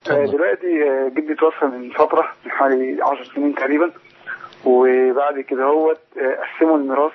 اتفضل دلوقتي آه، جدي توفى من فترة من حوالي 10 سنين تقريبا وبعد كده هو قسموا الميراث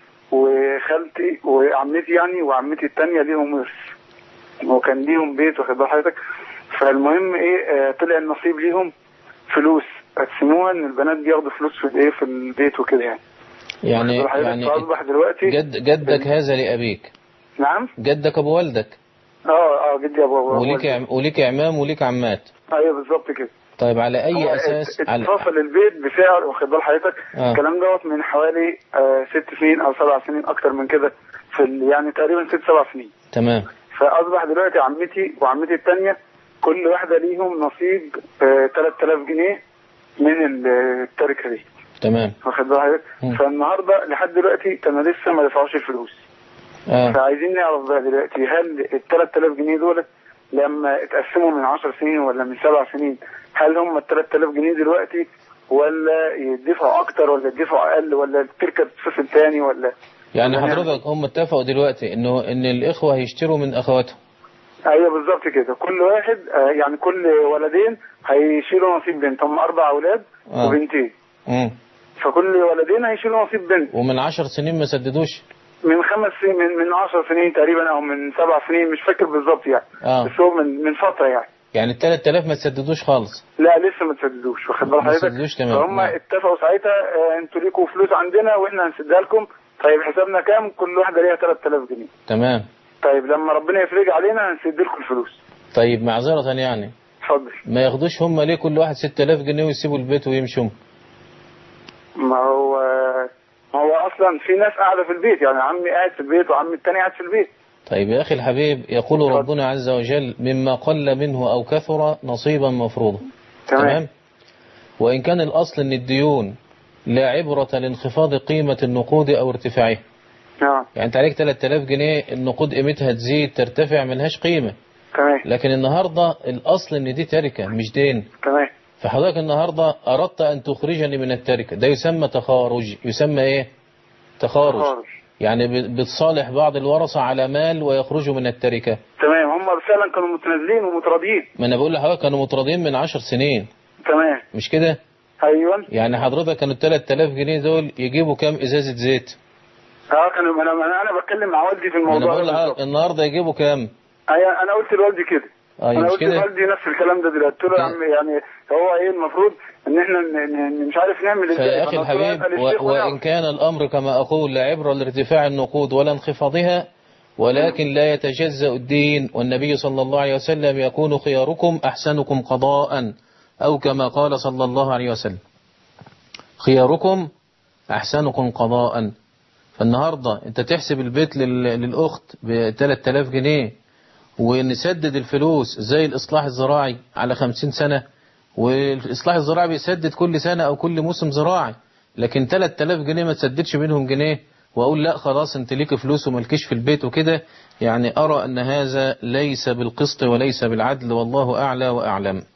وخالتي وعمتي يعني وعمتي التانية ليهم ورث وكان ليهم بيت واخد بال حضرتك فالمهم ايه آه، طلع النصيب ليهم فلوس قسموها ان البنات بياخدوا فلوس في الايه في البيت وكده يعني يعني واخد بال حضرتك؟ يعني فاصبح دلوقتي جد جدك هذا لأبيك نعم جدك أبو والدك اه اه جدي ابو أبو- وليك عم- وليك عمام وليك عمات ايوه بالظبط كده طيب على هو أي أساس ات- على اتفصل البيت بسعر واخد بال حضرتك آه. الكلام دوت من حوالي آه ست سنين او سبع سنين اكتر من كده في ال- يعني تقريبا ست سبع سنين تمام فاصبح دلوقتي عمتي وعمتي الثانيه كل واحده ليهم نصيب آه 3000 جنيه من ال- التركه دي تمام واخد بال حضرتك مم. فالنهارده لحد دلوقتي كانوا لسه ما دفعوش الفلوس آه. فعايزين نعرف بقى دلوقتي هل ال 3000 جنيه دول لما اتقسموا من 10 سنين ولا من سبع سنين هل هم ال 3000 جنيه دلوقتي ولا يدفعوا اكتر ولا يدفعوا اقل ولا التركه تتفصل تاني ولا يعني ولا نعمل حضرتك هم اتفقوا دلوقتي انه ان الاخوة هيشتروا من اخواتهم ايوه بالظبط كده كل واحد آه، يعني كل ولدين هيشيلوا نصيب بنت هم اربع اولاد آه. وبنتين مم. فكل ولدين هيشيلوا نصيب بنت ومن عشر سنين ما سددوش من خمس سنين من من 10 سنين تقريبا او من سبع سنين مش فاكر بالظبط يعني اه بس هو من من فتره يعني يعني ال 3000 ما تسددوش خالص لا لسه ما تسددوش واخد بال ما حضرتك تسددوش تمام، فهم نعم. اتفقوا ساعتها آه، انتوا ليكوا فلوس عندنا واحنا هنسدها لكم طيب حسابنا كام كل واحده ليها 3000 جنيه تمام طيب لما ربنا يفرج علينا هنسد لكم الفلوس طيب معذرة يعني اتفضل ما ياخدوش هم ليه كل واحد 6000 جنيه ويسيبوا البيت ويمشوا ما هو ما هو اصلا في ناس قاعده في البيت يعني عمي قاعد في البيت وعمي التاني قاعد في البيت طيب يا أخي الحبيب يقول اتفضل. ربنا عز وجل مما قل منه أو كثر نصيبا مفروضا تمام وإن كان الأصل أن الديون لا عبرة لانخفاض قيمة النقود أو ارتفاعها اه يعني أنت عليك 3000 جنيه النقود قيمتها تزيد ترتفع ملهاش قيمة تمام لكن النهاردة الأصل أن دي تركة مش دين تمام فحضرتك النهاردة أردت أن تخرجني من التركة ده يسمى تخارج يسمى إيه تخارج خارج. يعني ب- بتصالح بعض الورثة على مال ويخرجوا من التركة تمام هم فعلا كانوا متنازلين ومتراضيين ما أنا بقول لحضرتك كانوا متراضين من عشر سنين تمام مش كده ايوه يعني حضرتك كانوا 3000 جنيه دول يجيبوا كام إزازة زيت اه كانوا انا انا أنا بتكلم مع والدي في ما أنا الموضوع بقول ده لحضرتك بالظبط. النهاردة يجيبوا كام أي- انا قلت لوالدي كده أيوة انا مش قلت كده لوالدي نفس الكلام ده دلوقتي قلت له يا عم يعني هو ايه المفروض ان احنا ن- ن- مش عارف نعمل ازاي فيا أخي فأنا قلت له الحبيب اسأل و- الشيخ وإن ونعرف. كان الأمر كما أقول لا عبرة لارتفاع النقود ولا انخفاضها ولكن لا يتجزأ الدين والنبي صلى الله عليه وسلم يكون خياركم أحسنكم قضاء أو كما قال صلى الله عليه وسلم خياركم أحسنكم قضاء فالنهاردة أنت تحسب البيت لل- للأخت ب 3000 جنيه ونسدد الفلوس زي الإصلاح الزراعي على 50 سنة والإصلاح الزراعي بيسدد كل سنة أو كل موسم زراعي لكن 3000 جنيه ما تسددش منهم جنيه وأقول لا خلاص أنت ليك فلوس وملكيش في البيت وكده يعني أرى أن هذا ليس بالقسط وليس بالعدل والله أعلى وأعلم